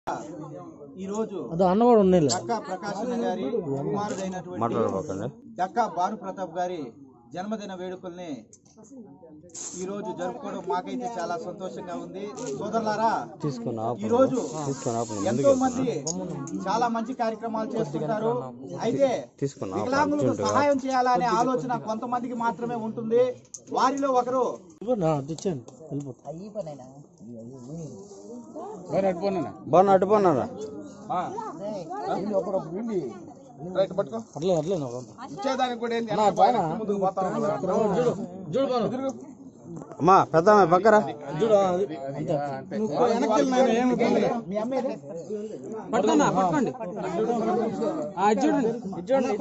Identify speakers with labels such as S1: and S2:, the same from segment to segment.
S1: ఈ రోజు
S2: అది అన్న కూడా ఉన్నాయి
S1: డక్కా ప్రకాశన్న గారి కుమారుడైనటువంటి
S3: మాట్లాడబోకండి
S1: డక్కా భాను ప్రతాప్ గారి జన్మదిన వేడుకల్ని ఈ రోజు జరుపుకోవడం మాకైతే చాలా సంతోషంగా ఉంది సోదరులారా
S3: తీసుకుని ఆపు
S1: ఈ రోజు
S3: తీసుకుని ఆపు
S1: ఎంతో మంది చాలా మంచి కార్యక్రమాలు చేస్తుంటారు అయితే
S3: తీసుకుని ఆపు
S1: వికలాంగులకు సహాయం చేయాలనే ఆలోచన కొంతమందికి మాత్రమే ఉంటుంది వారిలో ఒకరు
S2: తెచ్చాను వెళ్ళిపోతా
S3: బాగా అడ్డుపోన్నారా
S2: అట్లే అట్లే నా చూడు బాను
S3: అమ్మా పెద్ద పక్కరా
S2: చూడు అది అంతే
S4: పట్టుకోండి పట్టుకోండి ఆ, ఇది చూడండి ఇది చూడండి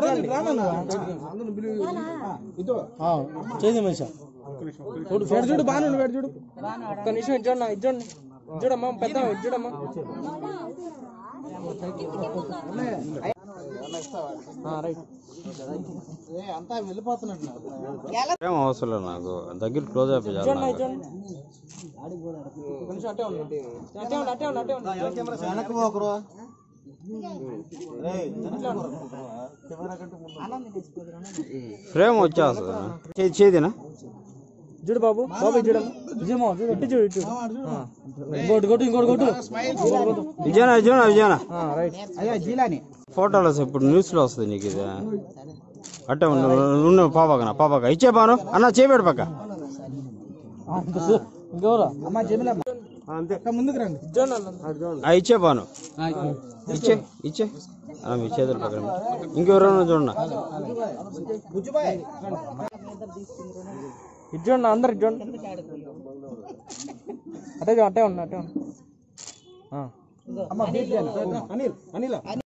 S4: ఇది చూడండి
S2: చేసి మనిషి
S4: చూడు వేడు చూడు బాగా వేడు చూడు ఒక్క నిమిషం ఇది చూడన్నా ఇది చూడండి ఇది చూడమ్మా పెద్ద ఇది చూడమ్మా ఆ, రైట్
S1: అంతా వెళ్ళిపోతున్నట్టు
S3: ఏం అవసరం లేదు నాకు దగ్గర క్లోజ్ అయిపోయి
S4: చూడండి ఇది చూడండి ఒక్క నిమిషం అట్టే ఉండండి అట్టే ఉండి అట్టే ఉండి అట్టే ఉండి
S1: వెనక్కి పోకరు
S3: ఫ్రేమ్ వచ్చేస్తుంది చేయి చేదినా
S4: చూడు బాబు బాబు ఇది చూడమ్మా
S2: విజయమా చూడు
S4: ఇటు చూడు ఇటు ఆ,
S2: ఇంకోటి కొట్టు ఇంకోటి కొట్టు
S3: విజయనా విజయనా విజయనా
S4: ఆ, రైట్
S1: అయ్యా జీలాని
S3: ఫోటోలో ఇప్పుడు న్యూస్ లో వస్తుంది నీకు ఇది అట్టే ఉండు ఉండు పాపకనా పాపక ఇచ్చే బాను అన్న చేపెడు పక్క
S2: ఇంకెవరా
S1: అమ్మా జమిలమ్మ
S3: అంతే
S1: ముందుకు రండి
S4: ఇది చూడండి అన్న.
S3: ఆ, ఇచ్చే బాను ఇచ్చే ఇచ్చే ఆ, మీ చేతులు పక్కన పెట్టు. ఇంకెవరైనా చూడండి
S1: బుజ్జుబాయ్
S4: ఇది చూడండి అందరు ఇది చూడండి అట్టే చూ- అట్టే ఉన్నా అట్టే ఉన్నా ఆ.
S1: అమ్మ బీట్ చేయను. అనిల్ అనిల్